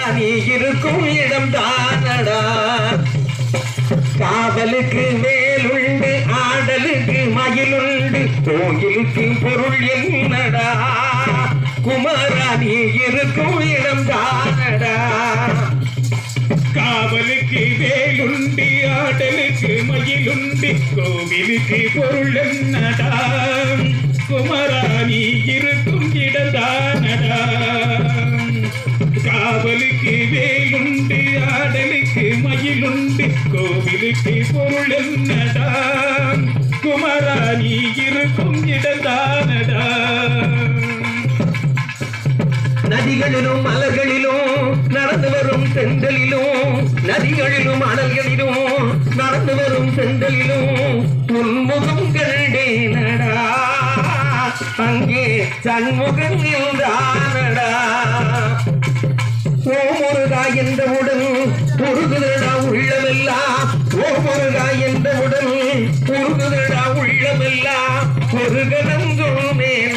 நீ இருக்கும் இடம் தானடா காவலுக்கு மேலுண்டு ஆடலுக்கு மயிலுண்டு கோயிலுக்கு பொருள் என்னடா குமாரா நீ இருக்கும் இடம் தானடா காவலுக்கு வேலுண்டி ஆடலுக்கு மயிலுண்டி கோவிலுக்கு பொருள் என்னடா குமரா நீ இருக்கும் இடதானடா காவலுக்கு வேலுண்டு ஆடலுக்கு மயிலுண்டு கோவிலுக்கு பொருள் என்னடா குமரா நீ இருக்கும் இடதானடா நதிகளிலும் மலர்களிலும் நடந்து வரும் செந்தலிலும் நதிகளிலும் அனல்களிலும் நடந்து வரும் செந்தலிலும் உன்முகம் கண்டேனடா அங்கே சண்முகம் இருந்தானடா ஓ முருகா என்றவுடன் உருகுதடா உள்ளமெல்லாம் ஓ முருகா என்றவுடன் உருகுதடா உள்ளமெல்லாம் ஒரு கணங்குமே